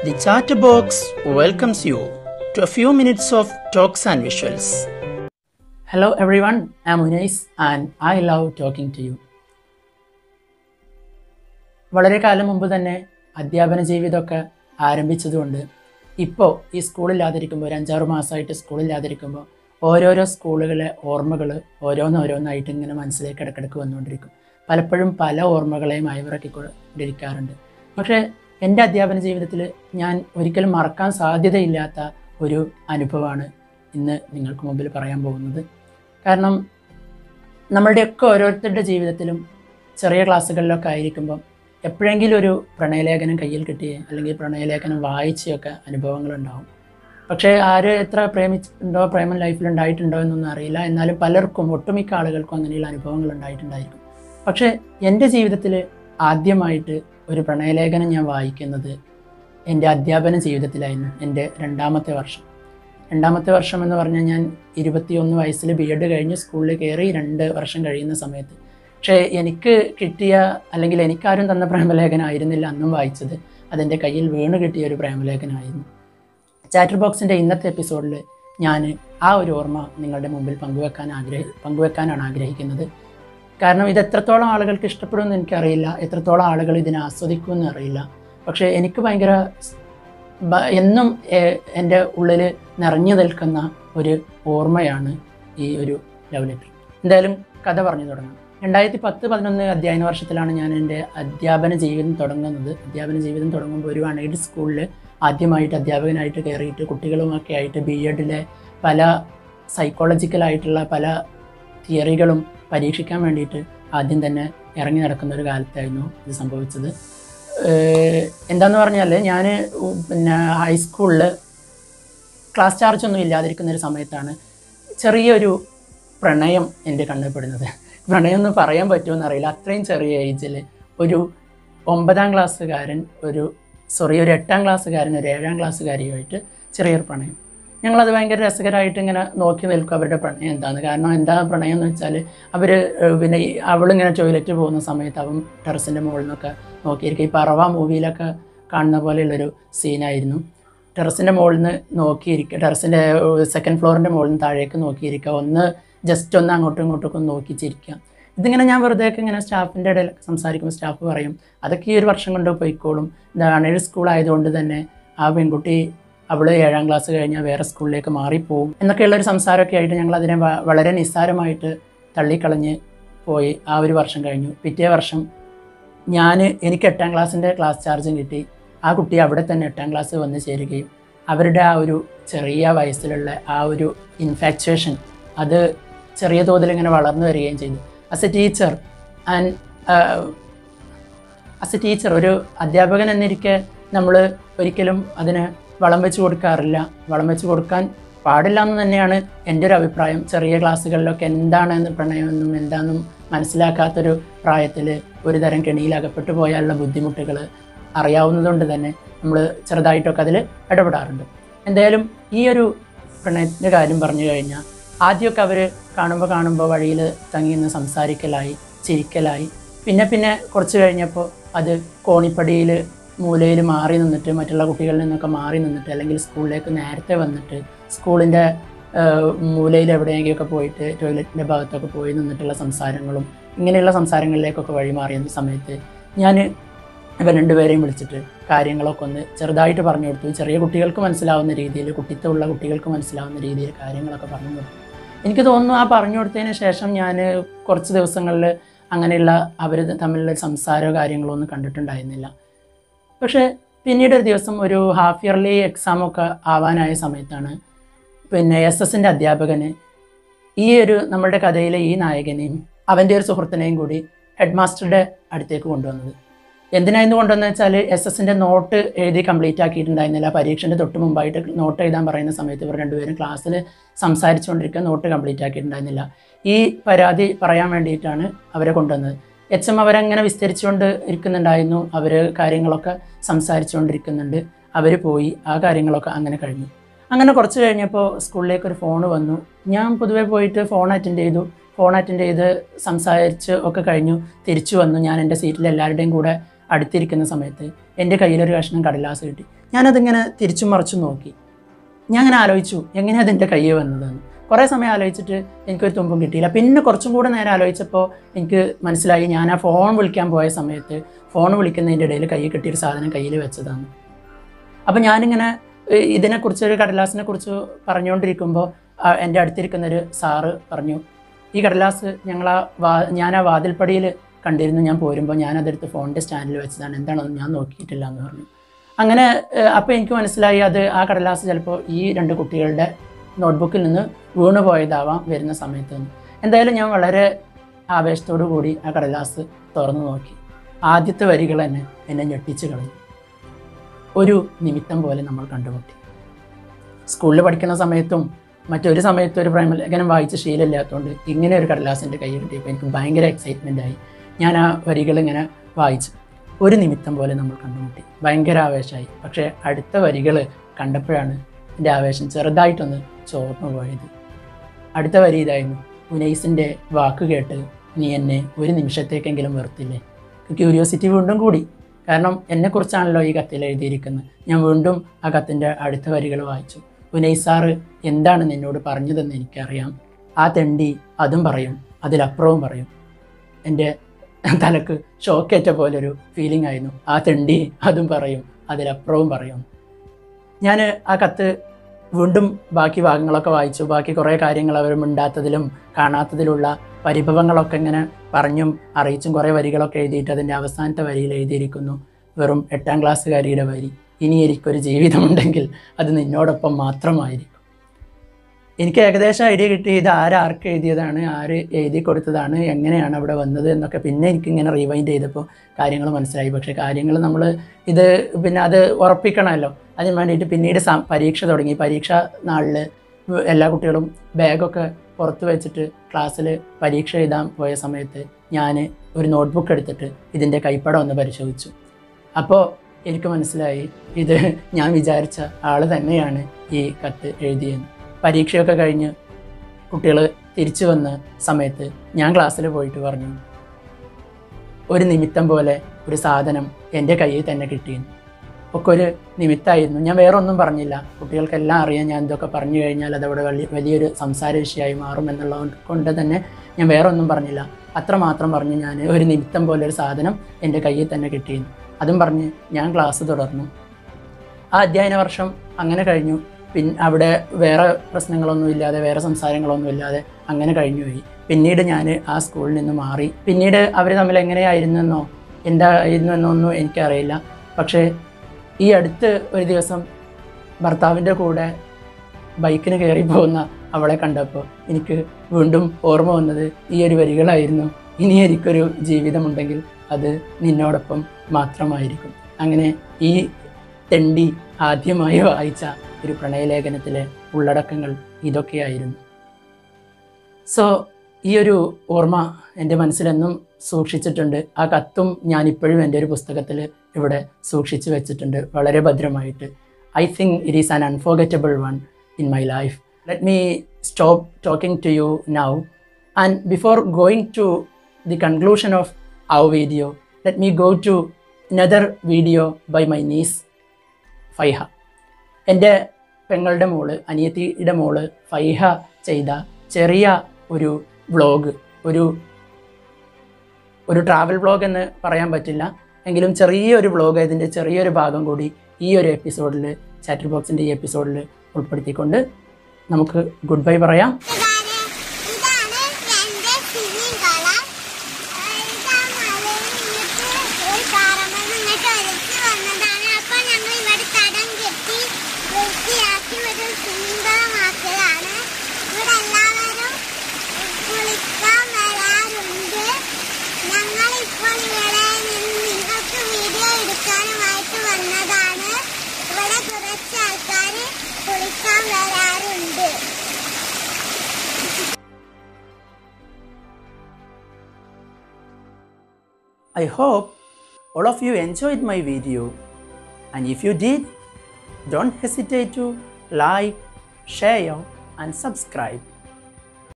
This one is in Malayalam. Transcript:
The Chatterbox welcomes you to a few minutes of talks and visuals. Hello everyone, I'm Unais and I love talking to you. വളരെ കാലം മുമ്പ് തന്നെ അധ്യാപന ജീവിതമൊക്കെ ആരംഭിച്ചതുകൊണ്ട് ഇപ്പോൾ ഈ സ്കൂളില്ലാതിരിക്കുമ്പോൾ ഒരു അഞ്ചാറ് മാസമായിട്ട് സ്കൂളില്ലാതിരിക്കുമ്പോൾ ഓരോരോ സ്കൂളുകളെ ഓർമ്മകൾ ഓരോന്നോരോന്നായിട്ട് ഇങ്ങനെ മനസ്സിലേക്ക് ഇടക്കിടക്ക് വന്നുകൊണ്ടിരിക്കും പലപ്പോഴും പല ഓർമ്മകളെയും അയവിറക്കിക്കൊണ്ടിരിക്കാറുണ്ട് പക്ഷേ എൻ്റെ അധ്യാപന ജീവിതത്തിൽ ഞാൻ ഒരിക്കലും മറക്കാൻ സാധ്യതയില്ലാത്ത ഒരു അനുഭവമാണ് ഇന്ന് നിങ്ങൾക്ക് മുമ്പിൽ പറയാൻ പോകുന്നത് കാരണം നമ്മളുടെയൊക്കെ ഓരോരുത്തരുടെ ജീവിതത്തിലും ചെറിയ ക്ലാസ്സുകളിലൊക്കെ ആയിരിക്കുമ്പം എപ്പോഴെങ്കിലും ഒരു പ്രണയലേഖനം കയ്യിൽ കിട്ടിയേ അല്ലെങ്കിൽ പ്രണയലേഖനം വായിച്ചൊക്കെ അനുഭവങ്ങളുണ്ടാവും പക്ഷേ ആര് എത്ര പ്രേമിച്ചിട്ടുണ്ടോ പ്രേമം ലൈഫിൽ ഉണ്ടായിട്ടുണ്ടോ എന്നൊന്നും അറിയില്ല എന്നാലും പലർക്കും ഒട്ടുമിക്ക ആളുകൾക്കും അങ്ങനെയുള്ള അനുഭവങ്ങൾ ഉണ്ടായിട്ടുണ്ടായിരിക്കും പക്ഷേ എൻ്റെ ജീവിതത്തിൽ ആദ്യമായിട്ട് ഒരു പ്രണയലേഖനം ഞാൻ വായിക്കുന്നത് എൻ്റെ അധ്യാപന ജീവിതത്തിലായിരുന്നു എൻ്റെ രണ്ടാമത്തെ വർഷം രണ്ടാമത്തെ വർഷം എന്ന് പറഞ്ഞാൽ ഞാൻ ഇരുപത്തിയൊന്ന് വയസ്സിൽ ബി എഡ് കഴിഞ്ഞ് സ്കൂളിൽ കയറി രണ്ട് വർഷം കഴിയുന്ന സമയത്ത് പക്ഷേ എനിക്ക് കിട്ടിയ അല്ലെങ്കിൽ എനിക്കാരും തന്ന പ്രേമലേഖനമായിരുന്നില്ല അന്നും വായിച്ചത് അതെൻ്റെ കയ്യിൽ വീണ് കിട്ടിയ ഒരു പ്രേമലേഖനമായിരുന്നു ചാറ്റർ ബോക്സിൻ്റെ ഇന്നത്തെ എപ്പിസോഡിൽ ഞാൻ ആ ഒരു ഓർമ്മ നിങ്ങളുടെ മുമ്പിൽ പങ്കുവെക്കാൻ ആഗ്രഹി പങ്കുവെക്കാനാണ് ആഗ്രഹിക്കുന്നത് കാരണം ഇത് എത്രത്തോളം ആളുകൾക്ക് ഇഷ്ടപ്പെടുമെന്ന് എനിക്കറിയില്ല എത്രത്തോളം ആളുകൾ ഇതിനെ ആസ്വദിക്കുമെന്ന് അറിയില്ല പക്ഷേ എനിക്ക് ഭയങ്കര ബ- എന്നും ഏ- എൻ്റെ ഉള്ളിൽ നിറഞ്ഞു നിൽക്കുന്ന ഒരു ഓർമ്മയാണ് ഈ ഒരു ലവ് ലെറ്റർ എന്തായാലും കഥ പറഞ്ഞു തുടങ്ങാം രണ്ടായിരത്തി പത്ത് പതിനൊന്ന് അധ്യയന വർഷത്തിലാണ് ഞാൻ എൻ്റെ അധ്യാപന ജീവിതം തുടങ്ങുന്നത് അധ്യാപന ജീവിതം തുടങ്ങുമ്പോൾ ഒരു അൺഎയ്ഡ് സ്കൂളിൽ ആദ്യമായിട്ട് അധ്യാപകനായിട്ട് കയറിയിട്ട് കുട്ടികളുമൊക്കെ ആയിട്ട് ബി എഡിലെ പല സൈക്കോളജിക്കലായിട്ടുള്ള പല തിയറികളും പരീക്ഷിക്കാൻ വേണ്ടിയിട്ട് ആദ്യം തന്നെ ഇറങ്ങി നടക്കുന്ന ഒരു കാലത്തായിരുന്നു ഇത് സംഭവിച്ചത് ഏഹ് എന്താന്ന് പറഞ്ഞാൽ ഞാൻ പിന്നെ ഹൈസ്കൂളിൽ ക്ലാസ് ചാർജ് ഒന്നും ഇല്ലാതിരിക്കുന്ന ഒരു സമയത്താണ് ചെറിയൊരു പ്രണയം എൻ്റെ കണ്ണുപെടുന്നത് പ്രണയം എന്ന് പറയാൻ പറ്റുമെന്ന് അറിയില്ല അത്രയും ചെറിയ ഏജിൽ ഒരു ഒമ്പതാം ക്ലാസ്സുകാരൻ ഒരു സോറി ഒരു എട്ടാം ക്ലാസ്സുകാരൻ ഒരു ഏഴാം ക്ലാസ്സുകാരിയുമായിട്ട് ചെറിയൊരു പ്രണയം ഞങ്ങളത് ഭയങ്കര രസകരമായിട്ട് ഇങ്ങനെ നോക്കി നിൽക്കും അവരുടെ പ്രണയം എന്താണ് കാരണം എന്താ പ്രണയം എന്ന് വെച്ചാൽ അവർ പിന്നെ ഈ അവളിങ്ങനെ ടോയ്ലറ്റ് പോകുന്ന സമയത്ത് അവൻ ടെറസിൻ്റെ മുകളിൽ നിന്നൊക്കെ നോക്കിയിരിക്കും ഈ പറവ മൂവിയിലൊക്കെ കാണുന്ന പോലെയുള്ളൊരു സീനായിരുന്നു ടെറസിൻ്റെ മുകളിൽ നിന്ന് നോക്കിയിരിക്കുക ടെറസിൻ്റെ സെക്കൻഡ് ഫ്ലോറിൻ്റെ മുകളിൽ നിന്ന് താഴേക്ക് നോക്കിയിരിക്കുക ഒന്ന് ജസ്റ്റ് ഒന്ന് അങ്ങോട്ടും ഇങ്ങോട്ടും ഒക്കെ ഒന്ന് നോക്കി ചിരിക്കുക ഇതിങ്ങനെ ഞാൻ വെറുതെ ഒക്കെ ഇങ്ങനെ സ്റ്റാഫിൻ്റെ ഇടയിൽ സംസാരിക്കുമ്പോൾ സ്റ്റാഫ് പറയും അതൊക്കെ ഈ ഒരു വർഷം കൊണ്ട് പോയിക്കോളും ഇതാണ് ഒരു സ്കൂൾ ആയതുകൊണ്ട് തന്നെ ആ പെൺകുട്ടി അവൾ ഏഴാം ക്ലാസ് കഴിഞ്ഞാൽ വേറെ സ്കൂളിലേക്ക് മാറിപ്പോവും എന്നൊക്കെയുള്ള ഒരു സംസാരമൊക്കെ ആയിട്ട് ഞങ്ങൾ അതിനെ വ- വളരെ നിസ്സാരമായിട്ട് തള്ളിക്കളഞ്ഞ് പോയി ആ ഒരു വർഷം കഴിഞ്ഞു പിറ്റേ വർഷം ഞാൻ എനിക്ക് എട്ടാം ക്ലാസ്സിൻ്റെ ക്ലാസ് ചാർജും കിട്ടി ആ കുട്ടി അവിടെ തന്നെ എട്ടാം ക്ലാസ് വന്ന് ചേരുകയും അവരുടെ ആ ഒരു ചെറിയ വയസ്സിലുള്ള ആ ഒരു ഇൻഫാക്ച്വേഷൻ അത് ചെറിയ തോതിൽ ഇങ്ങനെ വളർന്നു വരികയും ചെയ്തു as a teacher and as a teacher ഒരു അധ്യാപകൻ എന്നിരിക്കെ നമ്മൾ ഒരിക്കലും അതിന് വളം വെച്ച് കൊടുക്കാറില്ല വളം വെച്ച് കൊടുക്കാൻ പാടില്ല എന്ന് തന്നെയാണ് എൻ്റെ ഒരു അഭിപ്രായം ചെറിയ ക്ലാസ്സുകളിലൊക്കെ എന്താണെന്ന് പ്രണയമെന്നും എന്താണെന്നും മനസ്സിലാക്കാത്തൊരു പ്രായത്തിൽ ഒരു തരം കെണിയിൽ അകപ്പെട്ടു പോയാലുള്ള ബുദ്ധിമുട്ടുകൾ അറിയാവുന്നതുകൊണ്ട് തന്നെ നമ്മൾ ചെറുതായിട്ടൊക്കെ അതിൽ ഇടപെടാറുണ്ട് എന്തായാലും ഈ ഒരു പ്രണയത്തിൻ്റെ കാര്യം പറഞ്ഞു കഴിഞ്ഞാൽ ആദ്യമൊക്കെ അവർ കാണുമ്പോൾ കാണുമ്പോൾ വഴിയിൽ തങ്ങി നിന്ന് സംസാരിക്കലായി ചിരിക്കലായി പിന്നെ പിന്നെ കുറച്ച് കഴിഞ്ഞപ്പോൾ അത് കോണിപ്പടിയിൽ മൂലയിൽ മാറി നിന്നിട്ട് മറ്റുള്ള കുട്ടികളിൽ നിന്നൊക്കെ മാറി നിന്നിട്ട് അല്ലെങ്കിൽ സ്കൂളിലേക്ക് നേരത്തെ വന്നിട്ട് സ്കൂളിൻ്റെ മൂലയിൽ എവിടെയെങ്കിലുമൊക്കെ പോയിട്ട് ടോയ്ലറ്റിൻ്റെ ഭാഗത്തൊക്കെ പോയി നിന്നിട്ടുള്ള സംസാരങ്ങളും ഇങ്ങനെയുള്ള സംസാരങ്ങളിലേക്കൊക്കെ വഴിമാറിയ സമയത്ത് ഞാൻ ഇവർ രണ്ടുപേരെയും വിളിച്ചിട്ട് കാര്യങ്ങളൊക്കെ ഒന്ന് ചെറുതായിട്ട് പറഞ്ഞു കൊടുത്തു ചെറിയ കുട്ടികൾക്ക് മനസ്സിലാവുന്ന രീതിയിൽ കുട്ടിത്തമുള്ള കുട്ടികൾക്ക് മനസ്സിലാവുന്ന രീതിയിൽ കാര്യങ്ങളൊക്കെ പറഞ്ഞു കൊടുത്തു എനിക്ക് തോന്നുന്നു ആ പറഞ്ഞു കൊടുത്തതിന് ശേഷം ഞാൻ കുറച്ച് ദിവസങ്ങളിൽ അങ്ങനെയുള്ള അവർ തമ്മിലുള്ള സംസാരമോ കാര്യങ്ങളോ ഒന്നും കണ്ടിട്ടുണ്ടായിരുന്നില്ല പക്ഷേ പിന്നീട് ഒരു ദിവസം ഒരു ഹാഫ് ഇയർലി എക്സാമൊക്കെ ആവാനായ സമയത്താണ് പിന്നെ എസ് എസിൻ്റെ അധ്യാപകന് ഈ ഒരു നമ്മളുടെ കഥയിലെ ഈ നായകനെയും അവൻ്റെ ഒരു സുഹൃത്തിനെയും കൂടി ഹെഡ് മാസ്റ്ററുടെ അടുത്തേക്ക് കൊണ്ടുവന്നത് എന്തിനായിരുന്നു കൊണ്ടുവന്നത് വെച്ചാൽ എസ് എസിൻ്റെ നോട്ട് എഴുതി കംപ്ലീറ്റ് ആക്കിയിട്ടുണ്ടായിരുന്നില്ല പരീക്ഷൻ്റെ തൊട്ട് മുമ്പായിട്ട് നോട്ട് എഴുതാൻ പറയുന്ന സമയത്ത് ഇവർ രണ്ടുപേരും ക്ലാസ്സിൽ സംസാരിച്ചുകൊണ്ടിരിക്കുക നോട്ട് കംപ്ലീറ്റ് ആക്കിയിട്ടുണ്ടായിരുന്നില്ല ഈ പരാതി പറയാൻ വേണ്ടിയിട്ടാണ് അവരെ കൊണ്ടുവന്നത് എച്ച് എം അവരങ്ങനെ വിസ്തരിച്ചുകൊണ്ട് ഇരിക്കുന്നുണ്ടായിരുന്നു അവർ കാര്യങ്ങളൊക്കെ സംസാരിച്ചുകൊണ്ടിരിക്കുന്നുണ്ട് അവർ പോയി ആ കാര്യങ്ങളൊക്കെ അങ്ങനെ കഴിഞ്ഞു അങ്ങനെ കുറച്ച് കഴിഞ്ഞപ്പോൾ സ്കൂളിലേക്ക് ഒരു ഫോൺ വന്നു ഞാൻ പൊതുവേ പോയിട്ട് ഫോൺ അറ്റൻഡ് ചെയ്തു ഫോൺ അറ്റൻഡ് ചെയ്ത് സംസാരിച്ച് ഒക്കെ കഴിഞ്ഞു തിരിച്ചു വന്നു ഞാൻ എൻ്റെ സീറ്റിൽ എല്ലാവരുടെയും കൂടെ അടുത്തിരിക്കുന്ന സമയത്ത് എൻ്റെ കയ്യിലൊരു കഷ്ണം കടലാസ് കിട്ടി ഞാനതിങ്ങനെ തിരിച്ചും മറിച്ചും നോക്കി ഞാൻ അങ്ങനെ ആലോചിച്ചു എങ്ങനെയാണ് അതിൻ്റെ കയ്യിൽ വന്നതെന്ന് കുറേ സമയം ആലോചിച്ചിട്ട് എനിക്കൊരു തുമ്പും കിട്ടിയില്ല പിന്നെ കുറച്ചും കൂടെ നേരം ആലോചിച്ചപ്പോൾ എനിക്ക് മനസ്സിലായി ഞാൻ ആ ഫോൺ വിളിക്കാൻ പോയ സമയത്ത് ഫോൺ വിളിക്കുന്നതിൻ്റെ ഇടയിൽ കയ്യിൽ കിട്ടിയൊരു സാധനം കയ്യിൽ വെച്ചതാണ് അപ്പം ഞാനിങ്ങനെ ഏഹ്, ഇതിനെക്കുറിച്ച് ഒരു കടലാസിനെ കുറിച്ച് പറഞ്ഞുകൊണ്ടിരിക്കുമ്പോൾ ആ, എൻ്റെ അടുത്തിരിക്കുന്ന ഒരു സാറ് പറഞ്ഞു ഈ കടലാസ് ഞങ്ങൾ ആ വാ ഞാൻ ആ വാതിൽപ്പടിയിൽ കണ്ടിരുന്നു ഞാൻ പോരുമ്പോൾ ഞാനതെടുത്ത് ഫോണിൻ്റെ സ്റ്റാൻഡിൽ വെച്ചതാണ് എന്താണെന്ന് ഞാൻ നോക്കിയിട്ടില്ല എന്ന് പറഞ്ഞു അങ്ങനെ അപ്പോൾ എനിക്ക് മനസ്സിലായി അത് ആ കടലാസ് ചിലപ്പോൾ ഈ രണ്ട് കുട്ടികളുടെ നോട്ട്ബുക്കിൽ നിന്ന് വീണു പോയതാവാം വരുന്ന സമയത്ത് നിന്ന് എന്തായാലും ഞാൻ വളരെ ആവേശത്തോടു കൂടി ആ കടലാസ് തുറന്നു നോക്കി ആദ്യത്തെ വരികൾ തന്നെ എന്നെ ഞെട്ടിച്ച് കളഞ്ഞു ഒരു നിമിത്തം പോലെ നമ്മൾ കണ്ടുമുട്ടി സ്കൂളിൽ പഠിക്കുന്ന സമയത്തും മറ്റൊരു സമയത്തും ഒരു പ്രേമലേഖനം വായിച്ച ശീലമില്ലാത്തതുകൊണ്ട് ഇങ്ങനെ ഒരു കടലാസിൻ്റെ കൈ കിട്ടിയപ്പോൾ എനിക്ക് ഭയങ്കര എക്സൈറ്റ്മെൻ്റ് ആയി ഞാൻ ആ വരികൾ ഇങ്ങനെ വായിച്ചു ഒരു നിമിത്തം പോലെ നമ്മൾ കണ്ടുമുട്ടി ഭയങ്കര ആവേശമായി പക്ഷേ അടുത്ത വരികൾ കണ്ടപ്പോഴാണ് എൻ്റെ ആവേശം ചെറുതായിട്ടൊന്ന് ചോർന്നു പോയത് അടുത്ത വരി ഇതായിരുന്നു ഉനൈസിൻ്റെ വാക്ക് കേട്ട് നീ എന്നെ ഒരു നിമിഷത്തേക്കെങ്കിലും വെറുത്തില്ലേ ക്യൂരിയോസിറ്റി വീണ്ടും കൂടി കാരണം എന്നെക്കുറിച്ചാണല്ലോ ഈ കത്തിൽ എഴുതിയിരിക്കുന്നത് ഞാൻ വീണ്ടും ആ കത്തിൻ്റെ അടുത്ത വരികൾ വായിച്ചു ഉനൈസ് സാറ് എന്താണ് നിന്നോട് പറഞ്ഞതെന്ന് എനിക്കറിയാം ആ തെണ്ടി അതും പറയും അതിലപ്പുറവും പറയും എൻ്റെ തലക്ക് ഷോക്കേറ്റ പോലൊരു ഫീലിംഗ് ആയിരുന്നു ആ തെണ്ടി അതും പറയും അതിലപ്പുറവും പറയും ഞാൻ ആ കത്ത് വീണ്ടും ബാക്കി ഭാഗങ്ങളൊക്കെ വായിച്ചു ബാക്കി കുറേ കാര്യങ്ങൾ അവർ മിണ്ടാത്തതിലും കാണാത്തതിലുള്ള പരിഭവങ്ങളൊക്കെ ഇങ്ങനെ പറഞ്ഞും അറിയിച്ചും കുറേ വരികളൊക്കെ എഴുതിയിട്ട് അതിൻ്റെ അവസാനത്തെ വരിയിൽ എഴുതിയിരിക്കുന്നു വെറും എട്ടാം ക്ലാസ്സുകാരിയുടെ വരി ഇനി എനിക്കൊരു ജീവിതമുണ്ടെങ്കിൽ അത് നിന്നോടൊപ്പം മാത്രമായിരിക്കും എനിക്ക് ഏകദേശം ഐഡിയ കിട്ടി ഇത് ആരാർക്ക് എഴുതിയതാണ് ആര് എഴുതി കൊടുത്തതാണ് എങ്ങനെയാണ് അവിടെ വന്നത് എന്നൊക്കെ പിന്നെ എനിക്ക് ഇങ്ങനെ റീവൈൻഡ് ചെയ്തപ്പോൾ കാര്യങ്ങൾ മനസ്സിലായി പക്ഷേ കാര്യങ്ങൾ നമ്മൾ ഇത് പിന്നെ അത് ഉറപ്പിക്കണമല്ലോ അതിന് വേണ്ടിയിട്ട് പിന്നീട് സം- പരീക്ഷ തുടങ്ങി പരീക്ഷ നാളിൽ എല്ലാ കുട്ടികളും ബാഗൊക്കെ പുറത്ത് വെച്ചിട്ട് ക്ലാസ്സിൽ പരീക്ഷ എഴുതാൻ പോയ സമയത്ത് ഞാൻ ഒരു നോട്ട്ബുക്ക് എടുത്തിട്ട് ഇതിൻ്റെ കൈപ്പടം ഒന്ന് പരിശോധിച്ചു അപ്പോൾ എനിക്ക് മനസ്സിലായി ഇത് ഞാൻ വിചാരിച്ച ആൾ തന്നെയാണ് ഈ കത്ത് എഴുതിയെന്ന് പരീക്ഷയൊക്കെ കഴിഞ്ഞ് കുട്ടികൾ തിരിച്ചു വന്ന സമയത്ത് ഞാൻ ക്ലാസ്സിൽ പോയിട്ട് പറഞ്ഞു ഒരു നിമിത്തം പോലെ ഒരു സാധനം എൻ്റെ കയ്യിൽ തന്നെ കിട്ടിയെന്ന് ഒക്കെ ഒരു നിമിത്തമായിരുന്നു ഞാൻ വേറെ ഒന്നും പറഞ്ഞില്ല കുട്ടികൾക്കെല്ലാം അറിയാം ഞാൻ ഇതൊക്കെ പറഞ്ഞു കഴിഞ്ഞാൽ അതവിടെ വലിയ വലിയൊരു സംസാര വിഷയമായി മാറും എന്നുള്ളത് കൊണ്ട് തന്നെ ഞാൻ വേറെ ഒന്നും പറഞ്ഞില്ല അത്രമാത്രം പറഞ്ഞ് ഞാൻ ഒരു നിമിത്തം പോലെ ഒരു സാധനം എൻ്റെ കയ്യിൽ തന്നെ കിട്ടിയെന്ന് അതും പറഞ്ഞ് ഞാൻ ക്ലാസ് തുടർന്നു ആ അധ്യയന വർഷം അങ്ങനെ കഴിഞ്ഞു പിൻ അവിടെ വേറെ പ്രശ്നങ്ങളൊന്നും ഇല്ലാതെ വേറെ സംസാരങ്ങളൊന്നും ഇല്ലാതെ അങ്ങനെ കഴിഞ്ഞുപോയി പിന്നീട് ഞാൻ ആ സ്കൂളിൽ നിന്ന് മാറി പിന്നീട് അവർ തമ്മിൽ എങ്ങനെയായിരുന്നെന്നോ എന്തായിരുന്നു എന്നൊന്നും എനിക്കറിയില്ല പക്ഷേ ഈ അടുത്ത് ഒരു ദിവസം ഭർത്താവിൻ്റെ കൂടെ ബൈക്കിന് കയറി പോകുന്ന അവളെ കണ്ടപ്പോൾ എനിക്ക് വീണ്ടും ഓർമ്മ വന്നത് ഈ ഒരു വരികളായിരുന്നു ഇനി എനിക്കൊരു ജീവിതമുണ്ടെങ്കിൽ അത് നിന്നോടൊപ്പം മാത്രമായിരിക്കും അങ്ങനെ ഈ തെണ്ടി ആദ്യമായി വായിച്ച ഒരു പ്രണയലേഖനത്തിലെ ഉള്ളടക്കങ്ങൾ ഇതൊക്കെയായിരുന്നു സോ ഈ ഒരു ഓർമ്മ എൻ്റെ മനസ്സിലെന്നും സൂക്ഷിച്ചിട്ടുണ്ട് ആ കത്തും ഞാനിപ്പോഴും എൻ്റെ ഒരു പുസ്തകത്തിൽ ഇവിടെ സൂക്ഷിച്ചു വെച്ചിട്ടുണ്ട് വളരെ ഭദ്രമായിട്ട് I think it is an unforgettable one in my life let me stop talking to you now and before going to the conclusion of our video let me go to another video bye my niece Faiha എൻ്റെ പെങ്ങളുടെ മോള് അനിയത്തിയുടെ മോള് ഫൈഹ ചെയ്ത ചെറിയ ഒരു വ്ളോഗ് ഒരു ഒരു ട്രാവൽ വ്ളോഗ് എന്ന് പറയാൻ പറ്റില്ല എങ്കിലും ചെറിയൊരു വ്ളോഗ് ഇതിൻ്റെ ചെറിയൊരു ഭാഗം കൂടി ഈ ഒരു എപ്പിസോഡിൽ ചാറ്റർ ബോക്സിൻ്റെ ഈ എപ്പിസോഡിൽ ഉൾപ്പെടുത്തിക്കൊണ്ട് നമുക്ക് ഗുഡ് ബൈ പറയാം ഇതാണ് ഇതാണ് എന്റെ സ്വിമ്മിംഗ് കളം ഇതാ മലയിൽ നിന്നിട്ട് ഒരു പാറമണ്ണ് ഇങ്ങോട്ട് ഒലിച്ച് വന്നതാണ് അപ്പൊ ഞങ്ങൾ ഇവിടെ തടം കെട്ടി വൃത്തിയാക്കി ഒരു സ്വിമ്മിംഗ് കളമാക്കലാണ് ഇവിടെ എല്ലാവരും കുളിക്കാൻ വരാറുണ്ട് ഞങ്ങൾ ഇപ്പോൾ ഇവിടെ നിന്ന് നിങ്ങൾക്ക് വീഡിയോ എടുക്കാനുമായിട്ട് വന്നതാണ് ഇവിടെ കുറച്ച് ആൾക്കാർ കുളിക്കാൻ വരാറുണ്ട് I hope all of you enjoyed my video and if you did, don't hesitate to like, share and subscribe.